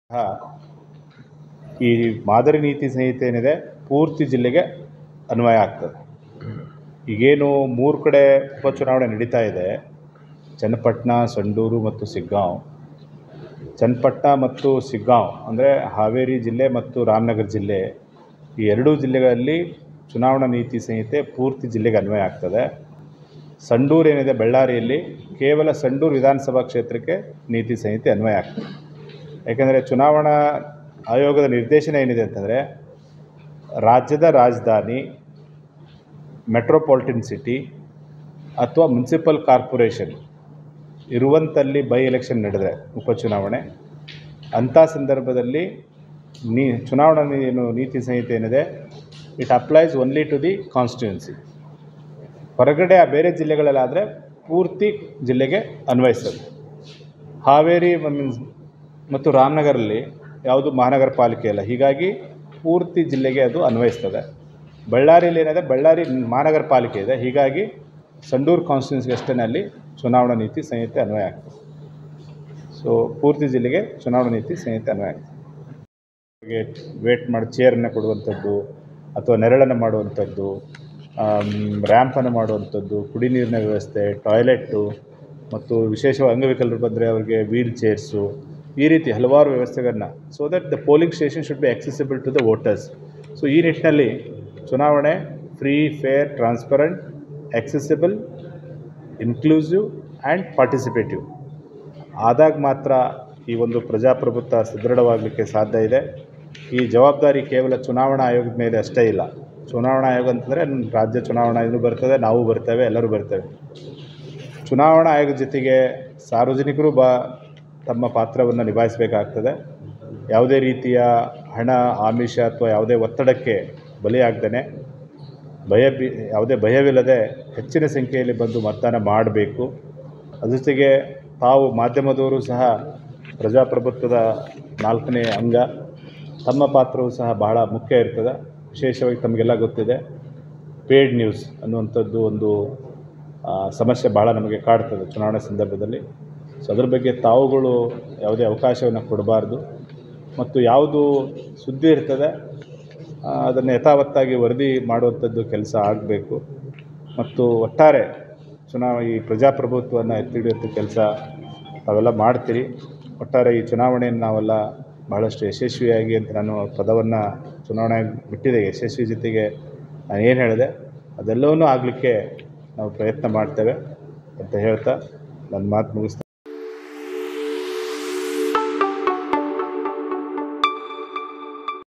ಈ ಮಾದರಿ ನೀತಿ ಸಂಹಿತೆ ಏನಿದೆ ಪೂರ್ತಿ ಜಿಲ್ಲೆಗೆ ಅನ್ವಯ ಆಗ್ತದೆ ಈಗೇನು ಮೂರು ಕಡೆ ಉಪಚುನಾವಣೆ ನಡೀತಾ ಇದೆ ಚನ್ನಪಟ್ಟಣ ಸಂಡೂರು ಮತ್ತು ಸಿಗ್ಗಾಂವ್ ಚನ್ನಪಟ್ಟಣ ಮತ್ತು ಸಿಗ್ಗಾಂವ್ ಅಂದರೆ ಹಾವೇರಿ ಜಿಲ್ಲೆ ಮತ್ತು ರಾಮನಗರ ಜಿಲ್ಲೆ ಈ ಎರಡೂ ಜಿಲ್ಲೆಗಳಲ್ಲಿ ಚುನಾವಣಾ ನೀತಿ ಸಂಹಿತೆ ಪೂರ್ತಿ ಜಿಲ್ಲೆಗೆ ಅನ್ವಯ ಆಗ್ತದೆ ಸಂಡೂರು ಏನಿದೆ ಬಳ್ಳಾರಿಯಲ್ಲಿ ಕೇವಲ ಸಂಡೂರು ವಿಧಾನಸಭಾ ಕ್ಷೇತ್ರಕ್ಕೆ ನೀತಿ ಸಂಹಿತೆ ಅನ್ವಯ ಆಗ್ತದೆ ಯಾಕೆಂದರೆ ಚುನಾವಣಾ ಆಯೋಗದ ನಿರ್ದೇಶನ ಏನಿದೆ ಅಂತಂದರೆ ರಾಜ್ಯದ ರಾಜಧಾನಿ ಮೆಟ್ರೋಪಾಲಿಟನ್ ಸಿಟಿ ಅಥವಾ ಮುನ್ಸಿಪಲ್ ಕಾರ್ಪೊರೇಷನ್ ಇರುವಂಥಲ್ಲಿ ಬೈ ಎಲೆಕ್ಷನ್ ನಡೆದರೆ ಉಪಚುನಾವಣೆ ಅಂಥ ಸಂದರ್ಭದಲ್ಲಿ ನೀ ಚುನಾವಣಾ ನೀ- ಏನು ನೀತಿ ಸಂಹಿತೆ ಏನಿದೆ it applies only to the constituency ಹೊರಗಡೆ ಆ ಬೇರೆ ಜಿಲ್ಲೆಗಳಲ್ಲಾದರೆ ಪೂರ್ತಿ ಜಿಲ್ಲೆಗೆ ಅನ್ವಯಿಸ್ತದೆ ಹಾವೇರಿ ಮೀನ್ಸ್ ಮತ್ತು ರಾಮನಗರಲ್ಲಿ ಯಾವುದು ಮಹಾನಗರ ಪಾಲಿಕೆ ಅಲ್ಲ ಹೀಗಾಗಿ ಪೂರ್ತಿ ಜಿಲ್ಲೆಗೆ ಅದು ಅನ್ವಯಿಸ್ತದೆ ಬಳ್ಳಾರಿಯಲ್ಲಿ ಏನಿದೆ ಬಳ್ಳಾರಿ ಮಹಾನಗರ ಪಾಲಿಕೆ ಇದೆ ಹೀಗಾಗಿ ಸಂಡೂರು ಕಾನ್ಸ್ಟಿಟ್ಯೂನ್ಸಿಗೆ ಅಷ್ಟೇ ಅಲ್ಲಿ ಚುನಾವಣಾ ನೀತಿ ಸಂಹಿತೆ ಅನ್ವಯ ಆಗ್ತದೆ ಸೊ ಪೂರ್ತಿ ಜಿಲ್ಲೆಗೆ ಚುನಾವಣಾ ನೀತಿ ಸಂಹಿತೆ ಅನ್ವಯ ಆಗ್ತದೆ ವೇಟ್ ಮಾಡಿ ಚೇರನ್ನು ಕೊಡುವಂಥದ್ದು ಅಥವಾ ನೆರಳನ್ನು ಮಾಡುವಂಥದ್ದು ರ್ಯಾಂಪನ್ನು ಮಾಡುವಂಥದ್ದು ಕುಡಿ ನೀರಿನ ವ್ಯವಸ್ಥೆ ಟಾಯ್ಲೆಟ್ಟು ಮತ್ತು ವಿಶೇಷವಾಗಿ ಅಂಗವಿಕಲರು ಬಂದರೆ ಅವರಿಗೆ ವೀಲ್ ಚೇರ್ಸು ಈ ರೀತಿ ಹಲವಾರು ವ್ಯವಸ್ಥೆಗಳನ್ನ so that the polling station should be accessible to the voters so ಈ ನಿಟ್ಟಿನಲ್ಲಿ ಚುನಾವಣೆ free fair transparent accessible inclusive and participative ಆದಾಗ ಮಾತ್ರ ಈ ಒಂದು ಪ್ರಜಾಪ್ರಭುತ್ವ ಸದೃಢವಾಗಲಿಕ್ಕೆ ಸಾಧ್ಯ ಇದೆ ಈ ಜವಾಬ್ದಾರಿ ಕೇವಲ ಚುನಾವಣಾ ಆಯೋಗದ ಮೇಲೆ ಅಷ್ಟೇ ಇಲ್ಲ ಚುನಾವಣಾ ಆಯೋಗ ಅಂತಂದರೆ ರಾಜ್ಯ ಚುನಾವಣಾ ಆಯೋಗ ಬರ್ತದೆ ನಾವು ಬರ್ತೇವೆ ಎಲ್ಲರೂ ಬರ್ತೇವೆ ಚುನಾವಣಾ ಆಯೋಗದ ಜೊತೆಗೆ ಸಾರ್ವಜನಿಕರು ಬಾ ತಮ್ಮ ಪಾತ್ರವನ್ನು ನಿಭಾಯಿಸಬೇಕಾಗ್ತದೆ ಯಾವುದೇ ರೀತಿಯ ಹಣ ಆಮಿಷ ಅಥವಾ ಯಾವುದೇ ಒತ್ತಡಕ್ಕೆ ಬಲಿಯಾಗ್ದೇ ಭಯ ಬಿ ಯಾವುದೇ ಭಯವಿಲ್ಲದೆ ಹೆಚ್ಚಿನ ಸಂಖ್ಯೆಯಲ್ಲಿ ಬಂದು ಮತದಾನ ಮಾಡಬೇಕು ಅದ್ರ ಜೊತೆಗೆ ತಾವು ಮಾಧ್ಯಮದವರು ಸಹ ಪ್ರಜಾಪ್ರಭುತ್ವದ ನಾಲ್ಕನೇ ಅಂಗ ತಮ್ಮ ಪಾತ್ರವು ಸಹ ಬಹಳ ಮುಖ್ಯ ಇರ್ತದೆ ವಿಶೇಷವಾಗಿ ತಮಗೆಲ್ಲ ಗೊತ್ತಿದೆ ಪೇಯ್ಡ್ ನ್ಯೂಸ್ ಅನ್ನುವಂಥದ್ದು ಒಂದು ಆ, ಸಮಸ್ಯೆ ಭಾಳ ನಮಗೆ ಕಾಡ್ತದೆ ಚುನಾವಣೆ ಸಂದರ್ಭದಲ್ಲಿ ಸೊ ಅದ್ರ ಬಗ್ಗೆ ತಾವುಗಳು ಯಾವುದೇ ಅವಕಾಶವನ್ನು ಕೊಡಬಾರ್ದು ಮತ್ತು ಯಾವುದು ಸುದ್ದಿ ಇರ್ತದೆ ಆ, ಅದನ್ನು ಯಥಾವತ್ತಾಗಿ ವರದಿ ಮಾಡುವಂಥದ್ದು ಕೆಲಸ ಆಗಬೇಕು ಮತ್ತು ಒಟ್ಟಾರೆ ಚುನಾವ ಈ ಪ್ರಜಾಪ್ರಭುತ್ವವನ್ನು ಎತ್ತಿ ಹಿಡಿಯುವಂಥ ಕೆಲಸ ತಾವೆಲ್ಲ ಮಾಡ್ತೀರಿ ಒಟ್ಟಾರೆ ಈ ಚುನಾವಣೆಯನ್ನು ನಾವೆಲ್ಲ ಬಹಳಷ್ಟು ಯಶಸ್ವಿಯಾಗಿ ಅಂತ ನಾನು ಪದವನ್ನು ಚುನಾವಣೆ ಬಿಟ್ಟಿದೆ ಯಶಸ್ವಿ ಜೊತೆಗೆ ನಾನು ಏನು ಹೇಳಿದೆ ಅದೆಲ್ಲವನ್ನೂ ಆಗಲಿಕ್ಕೆ ನಾವು ಪ್ರಯತ್ನ ಮಾಡ್ತೇವೆ ಅಂತ ಹೇಳ್ತಾ ನನ್ನ ಮಾತು ಮುಗಿಸ್ತಾ